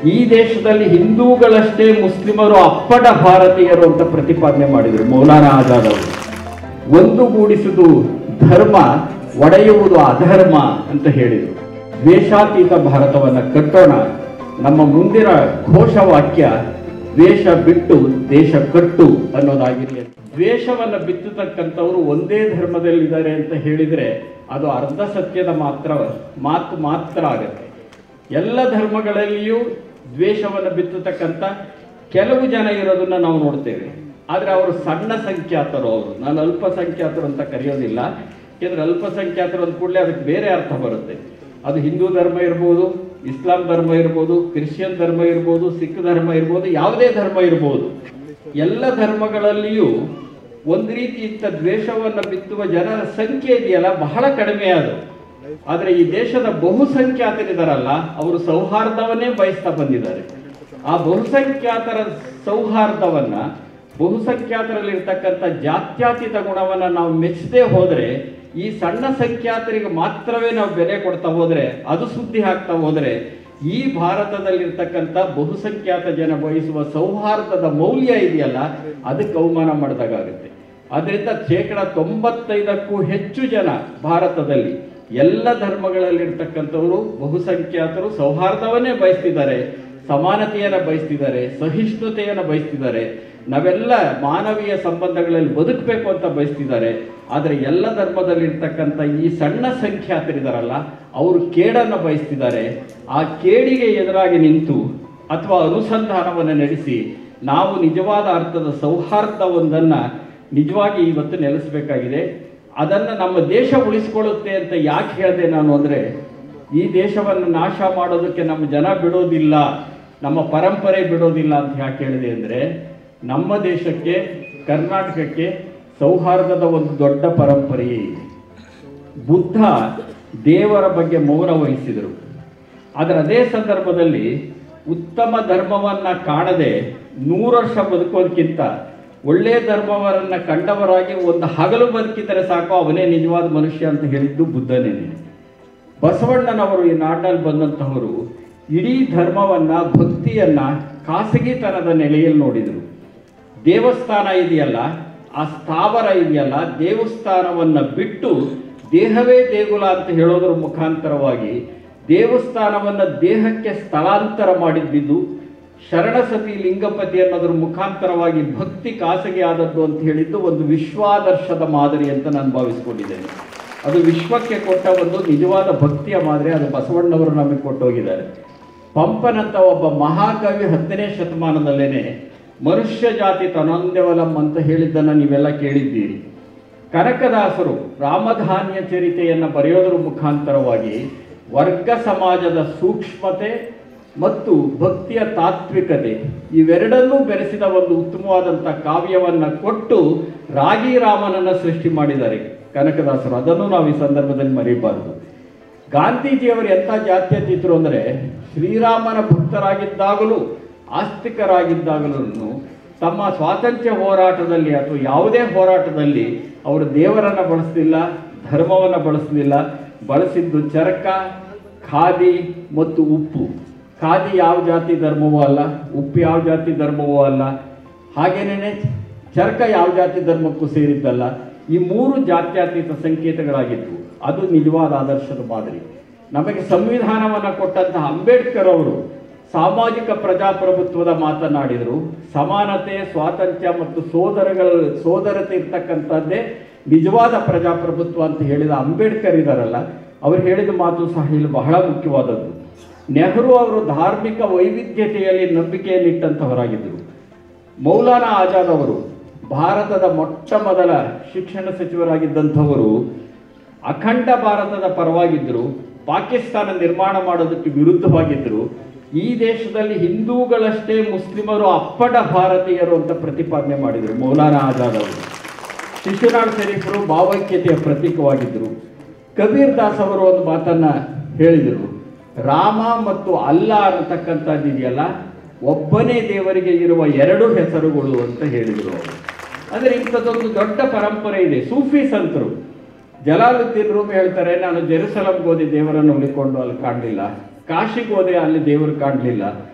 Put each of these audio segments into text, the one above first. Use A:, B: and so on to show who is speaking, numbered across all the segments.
A: ಈ ದೇಶದಲ್ಲಿ ಹಿಂದೂಗಳಷ್ಟೇ ಮುಸ್ಲಿಮರು ಅಪ್ಪಟ ಭಾರತೀಯರು ಅಂತ ಪ್ರತಿಪಾದನೆ ಮಾಡಿದರು ಮೌಲಾನಾ ಆಜಾದ್ ಅವರು ಒಂದುಗೂಡಿಸುವುದು ಧರ್ಮ ಒಡೆಯುವುದು ಅಧರ್ಮ ಅಂತ ಹೇಳಿದರು ದ್ವೇಷಾತೀತ ಭಾರತವನ್ನು ಕಟ್ಟೋಣ ನಮ್ಮ ಮುಂದಿನ ಘೋಷವಾಕ್ಯ ದ್ವೇಷ ಬಿಟ್ಟು ದೇಶ ಕಟ್ಟು ಅನ್ನೋದಾಗಿರಲಿ ದ್ವೇಷವನ್ನು ಬಿತ್ತತಕ್ಕಂಥವ್ರು ಒಂದೇ ಧರ್ಮದಲ್ಲಿದ್ದಾರೆ ಅಂತ ಹೇಳಿದರೆ ಅದು ಅರ್ಧ ಸತ್ಯದ ಮಾತ್ರ ಮಾತು ಮಾತ್ರ ಆಗತ್ತೆ ಎಲ್ಲ ಧರ್ಮಗಳಲ್ಲಿಯೂ ದ್ವೇಷವನ್ನು ಬಿತ್ತತಕ್ಕಂಥ ಕೆಲವು ಜನ ಇರೋದನ್ನ ನಾವು ನೋಡ್ತೇವೆ ಆದರೆ ಅವರು ಸಣ್ಣ ಸಂಖ್ಯಾತರು ಅವರು ನಾನು ಅಲ್ಪಸಂಖ್ಯಾತರು ಅಂತ ಕರೆಯೋದಿಲ್ಲ ಯಾಕಂದ್ರೆ ಅಲ್ಪಸಂಖ್ಯಾತರು ಅಂದ ಕೂಡಲೇ ಅದಕ್ಕೆ ಬೇರೆ ಅರ್ಥ ಬರುತ್ತೆ ಅದು ಹಿಂದೂ ಧರ್ಮ ಇರ್ಬೋದು ಇಸ್ಲಾಂ ಧರ್ಮ ಇರ್ಬೋದು ಕ್ರಿಶ್ಚಿಯನ್ ಧರ್ಮ ಇರ್ಬೋದು ಸಿಖ್ ಧರ್ಮ ಇರ್ಬೋದು ಯಾವುದೇ ಧರ್ಮ ಇರ್ಬೋದು ಎಲ್ಲ ಧರ್ಮಗಳಲ್ಲಿಯೂ ಒಂದು ರೀತಿ ಇಂಥ ದ್ವೇಷವನ್ನು ಬಿತ್ತುವ ಜನರ ಸಂಖ್ಯೆ ಇದೆಯಲ್ಲ ಬಹಳ ಕಡಿಮೆ ಅದು ಆದರೆ ಈ ದೇಶದ ಬಹುಸಂಖ್ಯಾತರಿದಾರಲ್ಲ ಅವರು ಸೌಹಾರ್ದವನ್ನೇ ಬಯಸ್ತಾ ಬಂದಿದ್ದಾರೆ ಆ ಬಹುಸಂಖ್ಯಾತರ ಸೌಹಾರ್ದವನ್ನ ಬಹುಸಂಖ್ಯಾತರಲ್ಲಿರ್ತಕ್ಕಂಥ ಜಾತ್ಯಾತೀತ ಗುಣವನ್ನ ನಾವು ಮೆಚ್ಚದೆ ಹೋದ್ರೆ ಈ ಸಣ್ಣ ಸಂಖ್ಯಾತರಿಗೆ ಮಾತ್ರವೇ ನಾವು ಬೆಲೆ ಕೊಡ್ತಾ ಹೋದ್ರೆ ಅದು ಸುದ್ದಿ ಹಾಕ್ತಾ ಹೋದ್ರೆ ಈ ಭಾರತದಲ್ಲಿರ್ತಕ್ಕಂಥ ಬಹುಸಂಖ್ಯಾತ ಜನ ಬಯಸುವ ಸೌಹಾರ್ದದ ಮೌಲ್ಯ ಇದೆಯಲ್ಲ ಅದಕ್ಕೆ ಅವಮಾನ ಮಾಡಿದಾಗುತ್ತೆ ಅದರಿಂದ ಶೇಕಡ ತೊಂಬತ್ತೈದಕ್ಕೂ ಹೆಚ್ಚು ಜನ ಭಾರತದಲ್ಲಿ ಎಲ್ಲ ಧರ್ಮಗಳಲ್ಲಿರ್ತಕ್ಕಂಥವರು ಬಹುಸಂಖ್ಯಾತರು ಸೌಹಾರ್ದವನ್ನೇ ಬಯಸ್ತಿದ್ದಾರೆ ಸಮಾನತೆಯನ್ನು ಬಯಸ್ತಿದ್ದಾರೆ ಸಹಿಷ್ಣುತೆಯನ್ನು ಬಯಸ್ತಿದ್ದಾರೆ ನಾವೆಲ್ಲ ಮಾನವೀಯ ಸಂಬಂಧಗಳಲ್ಲಿ ಬದುಕಬೇಕು ಅಂತ ಬಯಸ್ತಿದ್ದಾರೆ ಆದರೆ ಎಲ್ಲ ಧರ್ಮದಲ್ಲಿರ್ತಕ್ಕಂಥ ಈ ಸಣ್ಣ ಸಂಖ್ಯಾತರಿದಾರಲ್ಲ ಅವರು ಕೇಡನ್ನು ಬಯಸ್ತಿದ್ದಾರೆ ಆ ಕೇಡಿಗೆ ಎದುರಾಗಿ ನಿಂತು ಅಥವಾ ಅನುಸಂಧಾನವನ್ನು ನಡೆಸಿ ನಾವು ನಿಜವಾದ ಅರ್ಥದ ಸೌಹಾರ್ದವೊಂದನ್ನು ನಿಜವಾಗಿ ಇವತ್ತು ನೆಲೆಸಬೇಕಾಗಿದೆ ಅದನ್ನು ನಮ್ಮ ದೇಶ ಉಳಿಸ್ಕೊಳ್ಳುತ್ತೆ ಅಂತ ಯಾಕೆ ಹೇಳಿದೆ ನಾನು ಅಂದರೆ ಈ ದೇಶವನ್ನು ನಾಶ ಮಾಡೋದಕ್ಕೆ ನಮ್ಮ ಜನ ಬಿಡೋದಿಲ್ಲ ನಮ್ಮ ಪರಂಪರೆ ಬಿಡೋದಿಲ್ಲ ಅಂತ ಯಾಕೆ ಹೇಳಿದೆ ಅಂದರೆ ನಮ್ಮ ದೇಶಕ್ಕೆ ಕರ್ನಾಟಕಕ್ಕೆ ಸೌಹಾರ್ದದ ಒಂದು ದೊಡ್ಡ ಪರಂಪರೆಯೇ ಇದೆ ಬುದ್ಧ ದೇವರ ಬಗ್ಗೆ ಮೌನ ವಹಿಸಿದರು ಆದರೆ ಅದೇ ಸಂದರ್ಭದಲ್ಲಿ ಉತ್ತಮ ಧರ್ಮವನ್ನ ಕಾಣದೆ ನೂರು ವರ್ಷ ಬದುಕೋದಕ್ಕಿಂತ ಒಳ್ಳೆಯ ಧರ್ಮವರನ್ನ ಕಂಡವರಾಗಿ ಒಂದು ಹಗಲು ಬದುಕಿದರೆ ಸಾಕು ಅವನೇ ನಿಜವಾದ ಮನುಷ್ಯ ಅಂತ ಹೇಳಿದ್ದು ಬುದ್ಧನೇನೆ ಬಸವಣ್ಣನವರು ಈ ನಾಡಿನಲ್ಲಿ ಬಂದಂತಹವರು ಇಡೀ ಧರ್ಮವನ್ನ ಭಕ್ತಿಯನ್ನ ಖಾಸಗಿತನದ ನೆಲೆಯಲ್ಲಿ ನೋಡಿದರು ದೇವಸ್ಥಾನ ಇದೆಯಲ್ಲ ಆ ಸ್ಥಾವರ ಇದೆಯಲ್ಲ ದೇವಸ್ಥಾನವನ್ನ ಬಿಟ್ಟು ದೇಹವೇ ದೇಗುಲ ಅಂತ ಹೇಳೋದ್ರ ಮುಖಾಂತರವಾಗಿ ದೇವಸ್ಥಾನವನ್ನ ದೇಹಕ್ಕೆ ಸ್ಥಳಾಂತರ ಮಾಡಿದ್ದಿದ್ದು ಶರಣಸತಿ ಲಿಂಗಪತಿ ಅನ್ನೋದ್ರ ಮುಖಾಂತರವಾಗಿ ಭಕ್ತಿ ಖಾಸಗಿ ಆದದ್ದು ಅಂತ ಹೇಳಿದ್ದು ಒಂದು ವಿಶ್ವಾದರ್ಶದ ಮಾದರಿ ಅಂತ ನಾನು ಭಾವಿಸ್ಕೊಂಡಿದ್ದೇನೆ ಅದು ವಿಶ್ವಕ್ಕೆ ಕೊಟ್ಟ ಒಂದು ನಿಜವಾದ ಭಕ್ತಿಯ ಮಾದರಿ ಅದು ಬಸವಣ್ಣವರು ನಮಗೆ ಕೊಟ್ಟೋಗಿದ್ದಾರೆ ಪಂಪನಂತ ಒಬ್ಬ ಮಹಾಕವಿ ಹತ್ತನೇ ಶತಮಾನದಲ್ಲೇನೆ ಮನುಷ್ಯ ಜಾತಿ ತನೊಂದೆವಲಂ ಅಂತ ಹೇಳಿದ್ದನ್ನು ನೀವೆಲ್ಲ ಕೇಳಿದ್ದೀರಿ ಕನಕದಾಸರು ರಾಮಧಾನ್ಯ ಚರಿತೆಯನ್ನು ಬರೆಯೋದ್ರ ಮುಖಾಂತರವಾಗಿ ವರ್ಗ ಸಮಾಜದ ಸೂಕ್ಷ್ಮತೆ ಮತ್ತು ಭಕ್ತಿಯ ತಾತ್ವಿಕತೆ ಇವೆರಡನ್ನೂ ಬೆರೆಸಿದ ಒಂದು ಉತ್ತಮವಾದಂಥ ಕಾವ್ಯವನ್ನು ಕೊಟ್ಟು ರಾಗಿ ರಾಮನನ್ನ ಸೃಷ್ಟಿ ಮಾಡಿದ್ದಾರೆ ಕನಕದಾಸರು ಅದನ್ನು ನಾವು ಈ ಸಂದರ್ಭದಲ್ಲಿ ಮರೆಯಬಾರದು ಗಾಂಧೀಜಿಯವರು ಎಂಥ ಜಾತ್ಯತೀತರು ಅಂದರೆ ಶ್ರೀರಾಮನ ಭಕ್ತರಾಗಿದ್ದಾಗಲೂ ಆಸ್ತಿಕರಾಗಿದ್ದಾಗಲೂ ತಮ್ಮ ಸ್ವಾತಂತ್ರ್ಯ ಹೋರಾಟದಲ್ಲಿ ಅಥವಾ ಯಾವುದೇ ಹೋರಾಟದಲ್ಲಿ ಅವರು ದೇವರನ್ನು ಬಳಸಲಿಲ್ಲ ಧರ್ಮವನ್ನು ಬಳಸಲಿಲ್ಲ ಬಳಸಿದ್ದು ಚರಕ ಖಾದಿ ಮತ್ತು ಉಪ್ಪು ಖಾದಿ ಯಾವ ಜಾತಿ ಧರ್ಮವೂ ಅಲ್ಲ ಉಪ್ಪು ಯಾವ ಜಾತಿ ಧರ್ಮವೂ ಅಲ್ಲ ಹಾಗೇನೇ ಚರಕ ಯಾವ ಜಾತಿ ಧರ್ಮಕ್ಕೂ ಸೇರಿದ್ದಲ್ಲ ಈ ಮೂರು ಜಾತ್ಯತೀತ ಸಂಕೇತಗಳಾಗಿದ್ವು ಅದು ನಿಜವಾದ ಆದರ್ಶದ ಮಾದರಿ ನಮಗೆ ಸಂವಿಧಾನವನ್ನು ಕೊಟ್ಟಂತಹ ಅಂಬೇಡ್ಕರ್ ಅವರು ಸಾಮಾಜಿಕ ಪ್ರಜಾಪ್ರಭುತ್ವದ ಮಾತನಾಡಿದರು ಸಮಾನತೆ ಸ್ವಾತಂತ್ರ್ಯ ಮತ್ತು ಸೋದರಗಳ ಸೋದರತೆ ಇರ್ತಕ್ಕಂಥದ್ದೇ ನಿಜವಾದ ಪ್ರಜಾಪ್ರಭುತ್ವ ಅಂತ ಹೇಳಿದ ಅಂಬೇಡ್ಕರ್ ಇದಾರಲ್ಲ ಅವರು ಹೇಳಿದ ಮಾತು ಸಹ ಇಲ್ಲಿ ಬಹಳ ಮುಖ್ಯವಾದದ್ದು ನೆಹರು ಅವರು ಧಾರ್ಮಿಕ ವೈವಿಧ್ಯತೆಯಲ್ಲಿ ನಂಬಿಕೆಯನ್ನಿಟ್ಟಂತಹವರಾಗಿದ್ದರು ಮೌಲಾನಾ ಆಜಾದ್ ಅವರು ಭಾರತದ ಮೊಟ್ಟ ಮೊದಲ ಶಿಕ್ಷಣ ಸಚಿವರಾಗಿದ್ದಂಥವರು ಅಖಂಡ ಭಾರತದ ಪರವಾಗಿದ್ದರು ಪಾಕಿಸ್ತಾನ ನಿರ್ಮಾಣ ಮಾಡೋದಕ್ಕೆ ವಿರುದ್ಧವಾಗಿದ್ದರು ಈ ದೇಶದಲ್ಲಿ ಹಿಂದೂಗಳಷ್ಟೇ ಮುಸ್ಲಿಮರು ಅಪ್ಪಟ ಭಾರತೀಯರು ಅಂತ ಪ್ರತಿಪಾದನೆ ಮಾಡಿದರು ಮೌಲಾನಾ ಆಜಾದ್ ಅವರು ಶಿಶುನಾಳ್ ಶರೀಫರು ಭಾವೈಕ್ಯತೆಯ ಪ್ರತೀಕವಾಗಿದ್ದರು ಕಬೀರ್ ದಾಸ್ ಅವರು ಒಂದು ಮಾತನ್ನ ಹೇಳಿದರು ರಾಮ ಮತ್ತು ಅಲ್ಲ ಅನ್ನತಕ್ಕಂಥದ್ದು ಇದೆಯಲ್ಲ ಒಬ್ಬನೇ ದೇವರಿಗೆ ಇರುವ ಎರಡು ಹೆಸರುಗಳು ಅಂತ ಹೇಳಿದರು ಅವರು ಅಂದರೆ ಇಂಥದ್ದೊಂದು ದೊಡ್ಡ ಪರಂಪರೆ ಇದೆ ಸೂಫಿ ಸಂತರು ಜಲಾಲುದ್ದೀನ್ ರೂಮ್ ಹೇಳ್ತಾರೆ ನಾನು ಜೆರುಸಲಂಗೆ ಹೋದೆ ದೇವರನ್ನು ಉಳಿಕೊಂಡು ಅಲ್ಲಿ ಕಾಣಲಿಲ್ಲ ಕಾಶಿಗೆ ಹೋದೆ ಅಲ್ಲಿ ದೇವರು ಕಾಣಲಿಲ್ಲ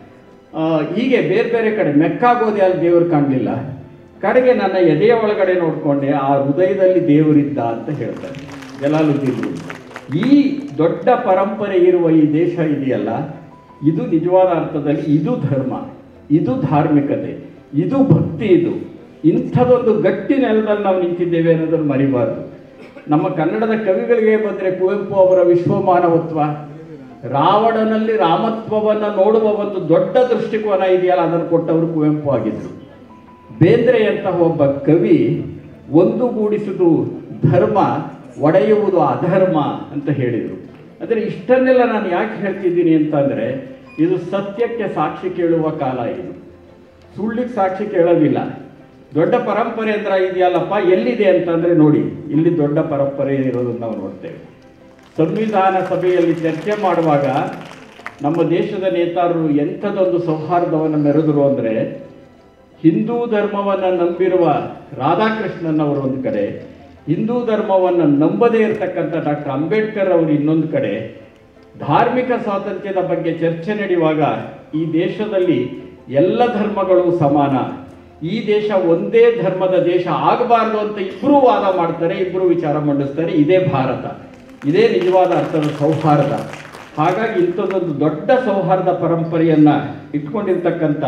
A: ಆ, ಹೀಗೆ ಬೇರೆ ಬೇರೆ ಕಡೆ ಮೆಕ್ಕಾಗೋದೆ ಅಲ್ಲಿ ದೇವರು ಕಾಣಲಿಲ್ಲ ಕಡೆಗೆ ನನ್ನ ಎದೆಯ ಒಳಗಡೆ ನೋಡಿಕೊಂಡೆ ಆ ಹೃದಯದಲ್ಲಿ ದೇವರಿದ್ದ ಅಂತ ಹೇಳ್ತಾರೆ ಜಲಾಲುದ್ದೀನ್ ರೂಮ್. ಈ ದೊಡ್ಡ ಪರಂಪರೆ ಇರುವ ಈ ದೇಶ ಇದೆಯಲ್ಲ ಇದು ನಿಜವಾದ ಅರ್ಥದಲ್ಲಿ ಇದು ಧರ್ಮ ಇದು ಧಾರ್ಮಿಕತೆ ಇದು ಭಕ್ತಿ ಇದು ಇಂಥದೊಂದು ಗಟ್ಟಿ ನೆಲದಲ್ಲಿ ನಾವು ನಿಂತಿದ್ದೇವೆ ಅನ್ನೋದನ್ನು ಮರಿಬಾರ್ದು ನಮ್ಮ ಕನ್ನಡದ ಕವಿಗಳಿಗೆ ಬಂದರೆ ಕುವೆಂಪು ಅವರ ವಿಶ್ವಮಾನವತ್ವ ರಾವಣನಲ್ಲಿ ರಾಮತ್ವವನ್ನು ನೋಡುವ ಒಂದು ದೊಡ್ಡ ದೃಷ್ಟಿಕೋನ ಇದೆಯಲ್ಲ ಅದನ್ನು ಕೊಟ್ಟವರು ಕುವೆಂಪು ಆಗಿದ್ರು ಬೇಂದ್ರೆಯಂತಹ ಒಬ್ಬ ಕವಿ ಒಂದುಗೂಡಿಸುವುದು ಧರ್ಮ ಒಡೆಯುವುದು ಅಧರ್ಮ ಅಂತ ಹೇಳಿದರು ಆದರೆ ಇಷ್ಟನ್ನೆಲ್ಲ ನಾನು ಯಾಕೆ ಹೇಳ್ತಿದ್ದೀನಿ ಅಂತಂದರೆ ಇದು ಸತ್ಯಕ್ಕೆ ಸಾಕ್ಷಿ ಕೇಳುವ ಕಾಲ ಇದು ಸುಳ್ಳಿಗೆ ಸಾಕ್ಷಿ ಕೇಳೋದಿಲ್ಲ ದೊಡ್ಡ ಪರಂಪರೆ ಅಂದ್ರೆ ಇದೆಯಲ್ಲಪ್ಪ ಎಲ್ಲಿದೆ ಅಂತಂದ್ರೆ ನೋಡಿ ಇಲ್ಲಿ ದೊಡ್ಡ ಪರಂಪರೆ ಇರೋದನ್ನು ನಾವು ನೋಡ್ತೇವೆ ಸಂವಿಧಾನ ಸಭೆಯಲ್ಲಿ ಚರ್ಚೆ ಮಾಡುವಾಗ ನಮ್ಮ ದೇಶದ ನೇತಾರರು ಎಂಥದೊಂದು ಸೌಹಾರ್ದವನ್ನು ಮೆರೆದರು ಅಂದರೆ ಹಿಂದೂ ಧರ್ಮವನ್ನು ನಂಬಿರುವ ರಾಧಾಕೃಷ್ಣನ್ ಅವರು ಒಂದು ಕಡೆ ಹಿಂದೂ ಧರ್ಮವನ್ನು ನಂಬದೇ ಇರತಕ್ಕಂಥ ಡಾಕ್ಟರ್ ಅಂಬೇಡ್ಕರ್ ಅವರು ಇನ್ನೊಂದು ಕಡೆ ಧಾರ್ಮಿಕ ಸ್ವಾತಂತ್ರ್ಯದ ಬಗ್ಗೆ ಚರ್ಚೆ ನಡೆಯುವಾಗ ಈ ದೇಶದಲ್ಲಿ ಎಲ್ಲ ಧರ್ಮಗಳು ಸಮಾನ ಈ ದೇಶ ಒಂದೇ ಧರ್ಮದ ದೇಶ ಆಗಬಾರ್ದು ಅಂತ ಇಬ್ಬರೂ ವಾದ ಮಾಡ್ತಾರೆ ಇಬ್ಬರು ವಿಚಾರ ಮಂಡಿಸ್ತಾರೆ ಇದೇ ಭಾರತ ಇದೇ ನಿಜವಾದ ಅರ್ಥದ ಸೌಹಾರ್ದ ಹಾಗಾಗಿ ಇಂಥದ್ದೊಂದು ದೊಡ್ಡ ಸೌಹಾರ್ದ ಪರಂಪರೆಯನ್ನ ಇಟ್ಕೊಂಡಿರ್ತಕ್ಕಂಥ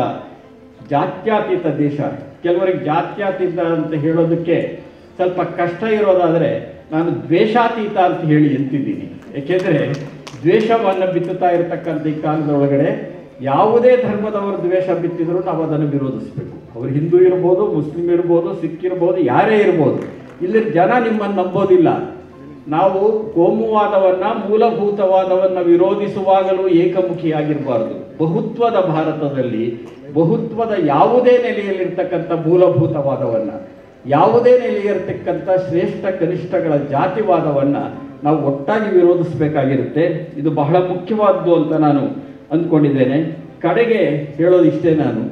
A: ಜಾತ್ಯತೀತ ದೇಶ ಕೆಲವರಿಗೆ ಜಾತ್ಯತೀತ ಅಂತ ಹೇಳೋದಕ್ಕೆ ಸ್ವಲ್ಪ ಕಷ್ಟ ಇರೋದಾದರೆ ನಾನು ದ್ವೇಷಾತೀತ ಅಂತ ಹೇಳಿ ಎಂತಿದ್ದೀನಿ ಏಕೆಂದರೆ ದ್ವೇಷವನ್ನು ಬಿತ್ತುತ್ತಾ ಇರತಕ್ಕಂಥ ಈ ಕಾಲದೊಳಗಡೆ ಯಾವುದೇ ಧರ್ಮದವರು ದ್ವೇಷ ಬಿತ್ತಿದ್ರು ನಾವು ಅದನ್ನು ವಿರೋಧಿಸಬೇಕು ಅವರು ಹಿಂದೂ ಇರ್ಬೋದು ಮುಸ್ಲಿಂ ಇರ್ಬೋದು ಸಿಖ್ ಇರ್ಬೋದು ಯಾರೇ ಇರ್ಬೋದು ಇಲ್ಲಿ ಜನ ನಿಮ್ಮನ್ನು ನಂಬೋದಿಲ್ಲ ನಾವು ಕೋಮುವಾದವನ್ನ ಮೂಲಭೂತವಾದವನ್ನ ವಿರೋಧಿಸುವಾಗಲೂ ಏಕಮುಖಿಯಾಗಿರಬಾರದು ಬಹುತ್ವದ ಭಾರತದಲ್ಲಿ ಬಹುತ್ವದ ಯಾವುದೇ ನೆಲೆಯಲ್ಲಿರ್ತಕ್ಕಂಥ ಮೂಲಭೂತವಾದವನ್ನ ಯಾವುದೇ ನೆಲೆಯಿರ್ತಕ್ಕಂಥ ಶ್ರೇಷ್ಠ ಕನಿಷ್ಠಗಳ ಜಾತಿವಾದವನ್ನ ನಾವು ಒಟ್ಟಾಗಿ ವಿರೋಧಿಸಬೇಕಾಗಿರುತ್ತೆ ಇದು ಬಹಳ ಮುಖ್ಯವಾದ್ದು ಅಂತ ನಾನು ಅಂದ್ಕೊಂಡಿದ್ದೇನೆ ಕಡೆಗೆ ಹೇಳೋದಿಷ್ಟೇ ನಾನು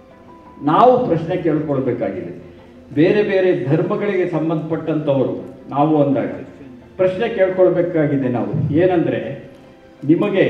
A: ನಾವು ಪ್ರಶ್ನೆ ಕೇಳ್ಕೊಳ್ಬೇಕಾಗಿದೆ ಬೇರೆ ಬೇರೆ ಧರ್ಮಗಳಿಗೆ ಸಂಬಂಧಪಟ್ಟಂಥವರು ನಾವು ಅಂದಾಗ ಪ್ರಶ್ನೆ ಕೇಳ್ಕೊಳ್ಬೇಕಾಗಿದೆ ನಾವು ಏನಂದ್ರೆ ನಿಮಗೆ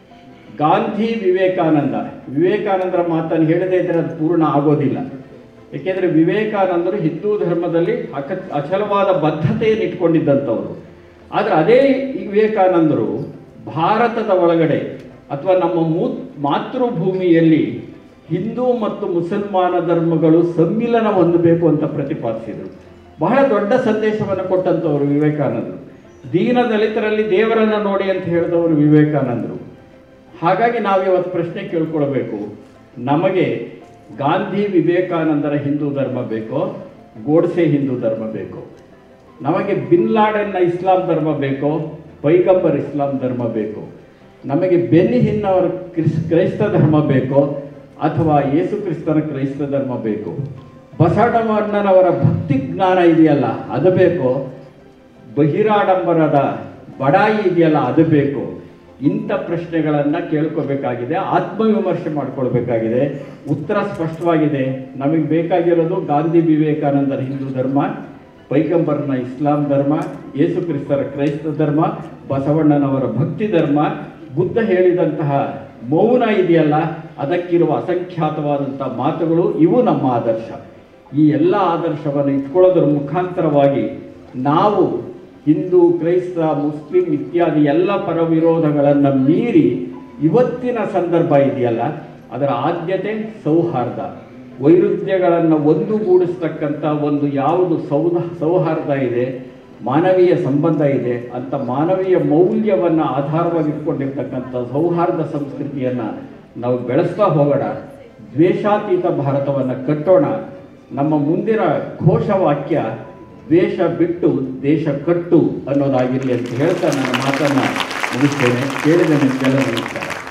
A: ಗಾಂಧಿ ವಿವೇಕಾನಂದ ವಿವೇಕಾನಂದರ ಮಾತನ್ನು ಹೇಳದೇ ಇದ್ರೆ ಅದು ಪೂರ್ಣ ಆಗೋದಿಲ್ಲ ಏಕೆಂದರೆ ವಿವೇಕಾನಂದರು ಹಿಂದೂ ಧರ್ಮದಲ್ಲಿ ಅಕ ಅಚಲವಾದ ಬದ್ಧತೆಯನ್ನು ಇಟ್ಕೊಂಡಿದ್ದಂಥವರು ಆದರೆ ಅದೇ ಈ ವಿವೇಕಾನಂದರು ಭಾರತದ ಒಳಗಡೆ ಅಥವಾ ನಮ್ಮ ಮೂ ಮಾತೃಭೂಮಿಯಲ್ಲಿ ಹಿಂದೂ ಮತ್ತು ಮುಸಲ್ಮಾನ ಧರ್ಮಗಳು ಸಮ್ಮಿಲನ ಹೊಂದಬೇಕು ಅಂತ ಪ್ರತಿಪಾದಿಸಿದರು ಬಹಳ ದೊಡ್ಡ ಸಂದೇಶವನ್ನು ಕೊಟ್ಟಂಥವರು ವಿವೇಕಾನಂದರು ದೀನ ದಲಿತರಲ್ಲಿ ದೇವರನ್ನು ನೋಡಿ ಅಂತ ಹೇಳಿದವರು ವಿವೇಕಾನಂದರು ಹಾಗಾಗಿ ನಾವು ಇವತ್ತು ಪ್ರಶ್ನೆ ಕೇಳ್ಕೊಳ್ಬೇಕು ನಮಗೆ ಗಾಂಧಿ ವಿವೇಕಾನಂದರ ಹಿಂದೂ ಧರ್ಮ ಬೇಕೋ ಗೋಡ್ಸೆ ಹಿಂದೂ ಧರ್ಮ ಬೇಕೋ ನಮಗೆ ಬಿನ್ ಲಾಡೆನ್ನ ಇಸ್ಲಾಂ ಧರ್ಮ ಬೇಕೋ ಪೈಗಂಬರ್ ಇಸ್ಲಾಂ ಧರ್ಮ ಬೇಕೋ ನಮಗೆ ಬೆನ್ನಿ ಹಿನ್ನವರ ಕ್ರಿಸ್ ಕ್ರೈಸ್ತ ಧರ್ಮ ಬೇಕೋ ಅಥವಾ ಯೇಸು ಕ್ರಿಸ್ತನ ಕ್ರೈಸ್ತ ಧರ್ಮ ಬೇಕು ಬಸವಣ್ಣನವರ ಭಕ್ತಿ ಜ್ಞಾನ ಇದೆಯಲ್ಲ ಅದು ಬೇಕೋ ಬಹಿರಾಡಂಬರದ ಬಡಾಯಿ ಇದೆಯಲ್ಲ ಅದು ಬೇಕು ಇಂಥ ಪ್ರಶ್ನೆಗಳನ್ನು ಕೇಳ್ಕೋಬೇಕಾಗಿದೆ ಆತ್ಮವಿಮರ್ಶೆ ಮಾಡ್ಕೊಳ್ಬೇಕಾಗಿದೆ ಉತ್ತರ ಸ್ಪಷ್ಟವಾಗಿದೆ ನಮಗೆ ಬೇಕಾಗಿರೋದು ಗಾಂಧಿ ವಿವೇಕಾನಂದರ ಹಿಂದೂ ಧರ್ಮ ಪೈಗಂಬರ್ನ ಇಸ್ಲಾಂ ಧರ್ಮ ಯೇಸು ಕ್ರಿಸ್ತರ ಕ್ರೈಸ್ತ ಧರ್ಮ ಬಸವಣ್ಣನವರ ಭಕ್ತಿ ಧರ್ಮ ಬುದ್ಧ ಹೇಳಿದಂತಹ ಮೌನ ಇದೆಯಲ್ಲ ಅದಕ್ಕಿರುವ ಅಸಂಖ್ಯಾತವಾದಂಥ ಮಾತುಗಳು ಇವು ನಮ್ಮ ಆದರ್ಶ ಈ ಎಲ್ಲ ಆದರ್ಶವನ್ನು ಇಟ್ಕೊಳ್ಳೋದ್ರ ಮುಖಾಂತರವಾಗಿ ನಾವು ಹಿಂದೂ ಕ್ರೈಸ್ತ ಮುಸ್ಲಿಂ ಇತ್ಯಾದಿ ಎಲ್ಲ ಪರವಿರೋಧಗಳನ್ನು ಮೀರಿ ಇವತ್ತಿನ ಸಂದರ್ಭ ಇದೆಯಲ್ಲ ಅದರ ಆದ್ಯತೆ ಸೌಹಾರ್ದ ವೈರುಧ್ಯಗಳನ್ನು ಒಂದುಗೂಡಿಸ್ತಕ್ಕಂಥ ಒಂದು ಯಾವುದು ಸೌಧ ಸೌಹಾರ್ದ ಇದೆ ಮಾನವೀಯ ಸಂಬಂಧ ಇದೆ ಅಂತ ಮಾನವೀಯ ಮೌಲ್ಯವನ್ನು ಆಧಾರವಾಗಿ ಇಟ್ಕೊಂಡಿರ್ತಕ್ಕಂಥ ಸೌಹಾರ್ದ ಸಂಸ್ಕೃತಿಯನ್ನು ನಾವು ಬೆಳೆಸ್ತಾ ಹೋಗೋಣ ದ್ವೇಷಾತೀತ ಭಾರತವನ್ನು ಕಟ್ಟೋಣ ನಮ್ಮ ಮುಂದಿನ ಘೋಷವಾಕ್ಯ ದ್ವೇಷ ಬಿಟ್ಟು ದೇಶ ಕಟ್ಟು ಅನ್ನೋದಾಗಿರಲಿ ಅಂತ ಹೇಳ್ತಾ ನನ್ನ ಮಾತನ್ನು ಮುಗಿಸ್ತೇನೆ ಕೇಳಿದ ನಿಮಗೆಲ್ಲ ನಮಸ್ಕಾರ